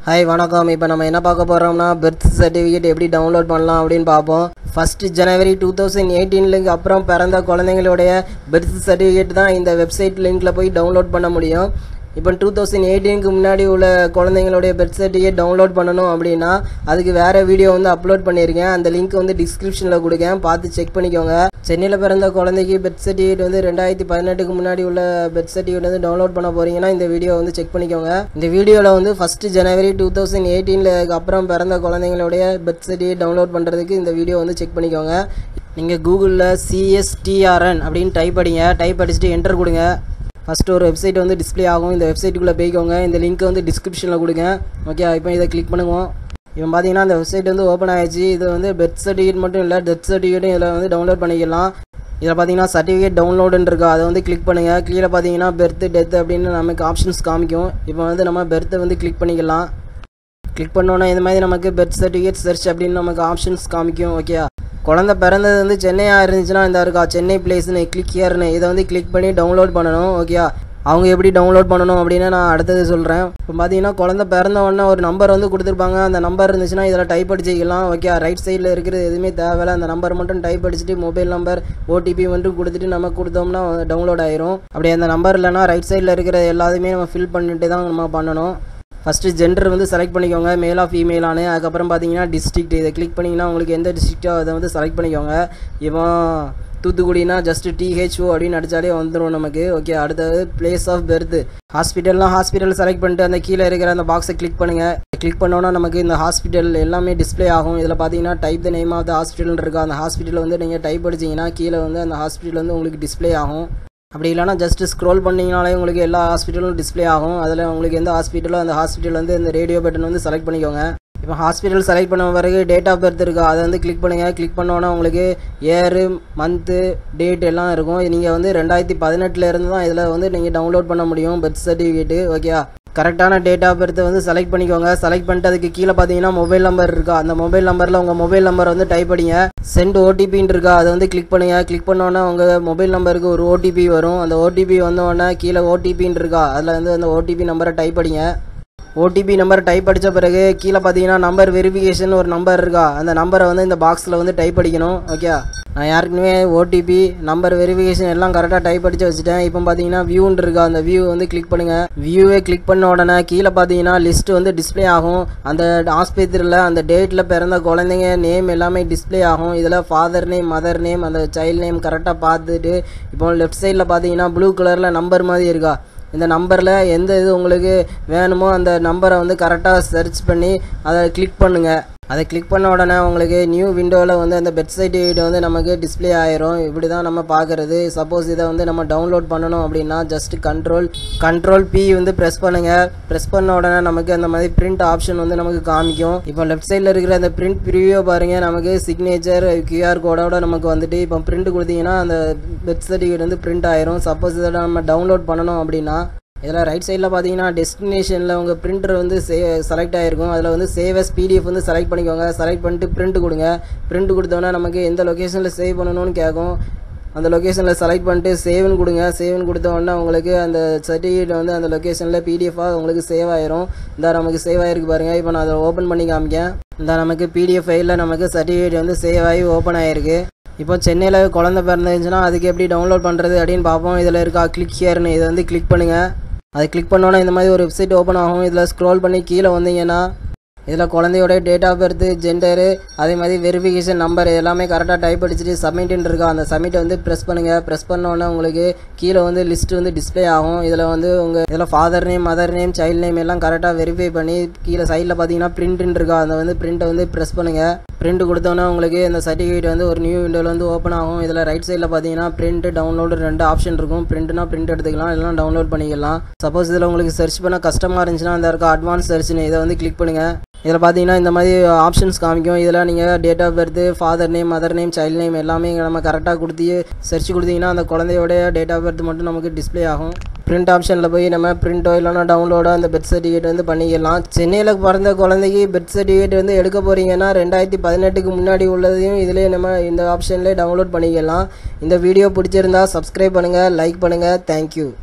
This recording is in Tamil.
ஹாய் வணக்கம் இப்போ நம்ம என்ன பார்க்க போகிறோம்னா பர்த் சர்டிஃபிகேட் எப்படி டவுன்லோட் பண்ணலாம் அப்படின்னு பார்ப்போம் ஃபஸ்ட்டு ஜனவரி டூ தௌசண்ட் எயிட்டீனுக்கு அப்புறம் பிறந்த குழந்தைங்களுடைய பர்த் சர்டிஃபிகேட் தான் இந்த வெப்சைட் லிங்க்கில் போய் டவுன்லோட் பண்ண முடியும் இப்போ டூ தௌசண்ட் எயிட்டீனுக்கு முன்னாடி உள்ள குழந்தைங்களுடைய பர்த் சர்டிஃபிகேட் டவுன்லோட் பண்ணணும் அப்படின்னா அதுக்கு வேறு வீடியோ வந்து அப்லோட் பண்ணியிருக்கேன் அந்த லிங்க் வந்து டிஸ்கிரிப்ஷனில் கொடுக்கேன் பார்த்து செக் பண்ணிக்கோங்க சென்னையில் பிறந்த குழந்தைக்கு பர்த் சர்டிஃபிகேட் வந்து ரெண்டாயிரத்தி பதினெட்டுக்கு முன்னாடி உள்ள பர்த் சர்டிஃபிகேட் வந்து டவுன்லோட் பண்ண போறீங்கன்னா இந்த வீடியோ வந்து செக் பண்ணிக்கோங்க இந்த வீடியோவில் வந்து ஃபஸ்ட்டு ஜனவரி டூ தௌசண்ட் எயிட்டீனில் அப்புறம் பிறந்த குழந்தைங்களுடைய பர்த் சர்டிஃபிகேட் டவுன்லோட் பண்ணுறதுக்கு இந்த வீடியோ வந்து செக் பண்ணிக்கோங்க நீங்கள் கூகுளில் சிஎஸ்டிஆர்என் அப்படின்னு டைப் அடிங்க டைப் அடிச்சுட்டு என்டர் கொடுங்க ஃபஸ்ட்டு ஒரு வெப்சைட் வந்து டிஸ்ப்ளே ஆகும் இந்த வெப்சைட்டுக்குள்ளே போய்க்கோங்க இந்த லிங்க்கை வந்து டிஸ்கிரிப்ஷனில் கொடுங்க ஓகே இப்போ இதை கிளிக் பண்ணுவோம் இப்போ பார்த்தீங்கன்னா இந்த வெப்சைட் வந்து ஓப்பன் ஆயிடுச்சு இது வந்து பர்த் சர்டிஃபிகேட் மட்டும் இல்லை டெத் சர்டிஃபிகேட்டும் இதில் வந்து டவுன்லோட் பண்ணிக்கலாம் இதில் பார்த்தீங்கன்னா சர்டிஃபிகேட் டவுன்லோடுன்னு இருக்கா அதை வந்து கிளிக் பண்ணுங்கள் கீழே பார்த்தீங்கன்னா பெர்த் டெத் அப்படின்னு நமக்கு ஆப்ஷன்ஸ் காமிக்கும் இப்போ வந்து நம்ம பெர்த்தை வந்து கிளிக் பண்ணிக்கலாம் கிளிக் பண்ணோன்னா இந்த மாதிரி நமக்கு பெர்த் சர்டிஃபிகேட் சர்ச் அப்படின்னு நமக்கு ஆப்ஷன்ஸ் காமிக்கும் ஓகே குழந்தை பிறந்தது வந்து சென்னையாக இருந்துச்சுன்னா இந்த இருக்கா சென்னை பிளேஸ்னு கிளிக் ஹியர்னு இதை வந்து கிளிக் பண்ணி டவுன்லோட் பண்ணணும் ஓகே அவங்க எப்படி டவுன்லோட் பண்ணணும் அப்படின்னு நான் அடுத்தது சொல்கிறேன் இப்போ பார்த்தீங்கன்னா குழந்தை பிறந்த உடனே ஒரு நம்பர் வந்து கொடுத்துருப்பாங்க அந்த நம்பர் இருந்துச்சுன்னா இதில் டைப் அடிச்சிக்கலாம் ஓகே ரைட் சைடில் இருக்கிறது எதுவுமே தேவையில்ல அந்த நம்பர் மட்டும் டைப் அடிச்சுட்டு மொபைல் நம்பர் ஓடிபி மட்டும் கொடுத்துட்டு நம்ம கொடுத்தோம்னா டவுன்லோட் ஆயிரும் அப்படி அந்த நம்பர் இல்லைனா ரைட் சைடில் இருக்கிற எல்லாத்தையுமே நம்ம ஃபில் பண்ணிட்டு தான் நம்ம பண்ணணும் ஃபஸ்ட்டு ஜெண்டர் வந்து செலக்ட் பண்ணிக்கோங்க மேலா ஃபீமேலானு அதுக்கப்புறம் பார்த்தீங்கன்னா டிஸ்ட்ரிக்ட் இதை கிளிக் பண்ணிங்கன்னா உங்களுக்கு எந்த டிஸ்ட்ரிக்டோ அதை வந்து செலக்ட் பண்ணிக்கோங்க இப்போ தூத்துக்குடினா ஜஸ்ட் டிஹெச்ஓ அப்படின்னு அடித்தாலே வந்துடும் நமக்கு ஓகே அடுத்தது பிளேஸ் ஆஃப் பெர்த் ஹாஸ்பிட்டல்னால் ஹாஸ்பிட்டல் செலக்ட் பண்ணிட்டு அந்த கீழே இருக்கிற அந்த பாக்ஸை கிளிக் பண்ணுங்கள் கிளிக் பண்ணோன்னா நமக்கு இந்த ஹாஸ்பிட்டல் எல்லாமே டிஸ்ப்ளே ஆகும் இதில் பார்த்தீங்கன்னா type the name of the hospital இருக்கா அந்த ஹாஸ்பிட்டல் வந்து நீங்கள் டைப் அடிச்சிங்கன்னா கீழே வந்து அந்த ஹாஸ்பிட்டல் வந்து உங்களுக்கு டிஸ்ப்ளே ஆகும் அப்படி இல்லைனா ஜஸ்ட் ஸ்க்ரோல் பண்ணிங்கனாலே உங்களுக்கு எல்லா ஹாஸ்பிட்டலும் டிஸ்ப்ளே ஆகும் அதில் உங்களுக்கு எந்த ஹாஸ்பிட்டலோ அந்த ஹாஸ்பிட்டல் வந்து இந்த ரேடியோ பட்டன் வந்து செலக்ட் பண்ணிக்கோங்க இப்போ ஹாஸ்பிட்டல் செலக்ட் பண்ண பிறகு டேட் ஆஃப் பர்த் இருக்கா அதை வந்து கிளிக் பண்ணுங்கள் கிளிக் பண்ணோன்னா உங்களுக்கு இயரு மந்த்து டேட் எல்லாம் இருக்கும் நீங்கள் வந்து ரெண்டாயிரத்தி பதினெட்டில் இருந்து தான் இதில் வந்து நீங்கள் டவுன்லோட் பண்ண முடியும் பர்த் சர்டிஃபிகேட்டு ஓகே கரெக்டான டேட் ஆஃப் பர்த்தை வந்து செலக்ட் பண்ணிக்கோங்க செலக்ட் பண்ணிட்டு அதுக்கு கீழே பார்த்தீங்கன்னா மொபைல் நம்பர் இருக்கா அந்த மொபைல் நம்பரில் உங்கள் மொபைல் நம்பர் வந்து டைப் அடிங்க சென்ட் ஓடிபின்னு இருக்கா அதை வந்து கிளிக் பண்ணுங்க கிளிக் பண்ணோன்னே உங்கள் மொபைல் நம்பருக்கு ஒரு ஓடிபி வரும் அந்த ஓடிபி வந்தோடனே கீழே ஓடிபின்னு இருக்கா அதில் வந்து அந்த ஓடிபி நம்பரை டைப் அடிங்க ஓடிபி நம்பர் டைப் அடித்த பிறகு கீழே பார்த்தீங்கன்னா நம்பர் வெரிஃபிகேஷன் ஒரு நம்பர் இருக்கா அந்த நம்பரை வந்து இந்த பாக்ஸில் வந்து டைப் அடிக்கணும் ஓகே நான் யாருக்குமே ஓடிபி நம்பர் வெரிஃபிகேஷன் எல்லாம் கரெக்டாக டைப் அடித்து வச்சுட்டேன் இப்போ பார்த்தீங்கன்னா வியூன்னு இருக்கா அந்த வியூ வந்து கிளிக் பண்ணுங்கள் வியூவே கிளிக் பண்ண உடனே கீழே பார்த்தீங்கன்னா லிஸ்ட் வந்து டிஸ்ப்ளே ஆகும் அந்த ஆஸ்பத்திரியில் அந்த டேட்டில் பிறந்த குழந்தைங்க நேம் எல்லாமே டிஸ்ப்ளே ஆகும் இதில் ஃபாதர் நேம் மதர் நேம் அந்த சைல்ட் நேம் கரெக்டாக பார்த்துட்டு இப்போ லெஃப்ட் சைடில் பார்த்தீங்கன்னா ப்ளூ கலரில் நம்பர் மாதிரி இருக்கா இந்த நம்பரில் எந்த இது உங்களுக்கு வேணுமோ அந்த நம்பரை வந்து கரெக்டாக சர்ச் பண்ணி அதை கிளிக் பண்ணுங்கள் அதை கிளிக் பண்ண உடனே உங்களுக்கு நியூ விண்டோவில் வந்து அந்த பெட் சர்டிஃபிகேட் வந்து நமக்கு டிஸ்ப்ளே ஆயிரும் இப்படி தான் நம்ம பார்க்குறது சப்போஸ் இதை வந்து நம்ம டவுன்லோட் பண்ணணும் அப்படின்னா ஜஸ்ட் கண்ட்ரோல் கண்ட்ரோல் பி வந்து ப்ரெஸ் பண்ணுங்கள் ப்ரெஸ் பண்ண உடனே நமக்கு அந்த மாதிரி பிரிண்ட் ஆப்ஷன் வந்து நமக்கு காமிக்கும் இப்போ லெஃப்ட் சைடில் இருக்கிற அந்த பிரிண்ட் ப்ரிவியூ பாருங்கள் நமக்கு சிக்னேச்சர் கியூஆர் கோடோட நமக்கு வந்துட்டு இப்போ பிரிண்ட் கொடுத்தீங்கன்னா அந்த பெட் சர்டிஃபிகேட் வந்து பிரிண்ட் ஆயிரும் சப்போஸ் இதை நம்ம டவுன்லோட் பண்ணணும் அப்படின்னா இதில் ரைட் சைடில் பார்த்தீங்கன்னா டெஸ்டினேஷனில் உங்கள் பிரிண்டர் வந்து சே செலக்ட் ஆகிருக்கும் அதில் வந்து சேவ் எஸ் பிடிஎஃப் வந்து செலக்ட் பண்ணிக்கோங்க செலக்ட் பண்ணிட்டு பிரிண்ட் கொடுங்க பிரிண்ட் கொடுத்தோன்னா நமக்கு எந்த லொக்கேஷனில் சேவ் பண்ணணும்னு கேட்கும் அந்த லொக்கேஷனில் செலக்ட் பண்ணிட்டு சேவ்னு கொடுங்க சேவ்னு கொடுத்த உடனே உங்களுக்கு அந்த சர்டிஃபிகேட் வந்து அந்த லொக்கேஷனில் பிடிஎஃபாக உங்களுக்கு சேவ் ஆயிரும் இந்த நமக்கு சேவ் ஆகிருக்கு பாருங்கள் இப்போ நான் அதை ஓப்பன் பண்ணி காமிக்கேன் இந்த நமக்கு பிடிஎஃப் ஃபைலில் நமக்கு சர்டிஃபிகேட் வந்து சேவ் ஆகி ஓப்பன் ஆகிருக்கு இப்போ சென்னையில் குழந்தை பிறந்துச்சுன்னா அதுக்கு எப்படி டவுன்லோட் பண்ணுறது அப்படின்னு பார்ப்போம் இதில் இருக்கா கிளிக் ஹியர்னு இதை வந்து கிளிக் பண்ணுங்கள் அதை கிளிக் பண்ணோன்னா இந்த மாதிரி ஒரு வெப்சைட் ஓப்பன் ஆகும் இதில் ஸ்க்ரோல் பண்ணி கீழே வந்தீங்கன்னா இதில் குழந்தையோட டேட் ஆஃப் பர்த் ஜெண்டரு அதே மாதிரி வெரிஃபிகேஷன் நம்பர் எல்லாமே கரெக்டாக டைப் அடிச்சுட்டு சப்மிட்னு இருக்கா அந்த சப்மிட்டை வந்து ப்ரெஸ் பண்ணுங்கள் ப்ரெஸ் பண்ணோன்னே உங்களுக்கு கீழே வந்து லிஸ்ட் வந்து டிஸ்ப்ளே ஆகும் இதில் வந்து உங்கள் இதில் father name mother name child name எல்லாம் கரெக்டாக வெரிஃபை பண்ணி கீழே சைடில் பார்த்தீங்கன்னா பிரிண்ட்னு இருக்கா அந்த வந்து பிரிண்ட்டை வந்து ப்ரெஸ் பண்ணுங்கள் பிரிண்ட் கொடுத்தோன்னே உங்களுக்கு இந்த சர்டிஃபிகேட் வந்து ஒரு நியூ விண்டோவில் வந்து ஓப்பன் ஆகும் இதில் ரைட் சைடில் பார்த்தீங்கன்னா பிரிண்ட் டவுன்லோடு ரெண்டு ஆப்ஷன் இருக்கும் பிரிண்ட்னா பிரிண்ட் எடுத்துக்கலாம் இல்லைனா டவுன்லோட் பண்ணிக்கலாம் சப்போஸ் இதில் உங்களுக்கு சர்ச் பண்ண கஷ்டமாக இருந்துச்சுன்னா அந்த இருக்க அட்வான்ஸ் சர்ச்னு இதை வந்து கிளிக் பண்ணுங்கள் இதில் பார்த்தீங்கன்னா இந்த மாதிரி ஆப்ஷன்ஸ் காமிக்கும் இதில் நீங்கள் date of birth father name mother name child name எல்லாமே நம்ம கரெக்டாக கொடுத்து சர்ச் கொடுத்தீங்கன்னா அந்த குழந்தையோட டேட் ஆஃப் பர்த் மட்டும் நமக்கு டிஸ்ப்ளே ஆகும் பிரிண்ட் ஆப்ஷனில் போய் நம்ம பிரிண்டோ இல்லைனா டவுன்லோடோ அந்த பெர்த் சர்டிஃபிகேட் வந்து பண்ணிக்கலாம் சென்னையில் பிறந்த குழந்தைக்கு பெர்த் சர்டிஃபிகேட் வந்து எடுக்க போகிறீங்கன்னா ரெண்டாயிரத்தி பதினெட்டுக்கு முன்னாடி உள்ளதையும் இதிலே நம்ம இந்த ஆப்ஷன்லேயே டவுன்லோட் பண்ணிக்கலாம் இந்த வீடியோ பிடிச்சிருந்தா சப்ஸ்கிரைப் பண்ணுங்கள் லைக் பண்ணுங்கள் தேங்க்யூ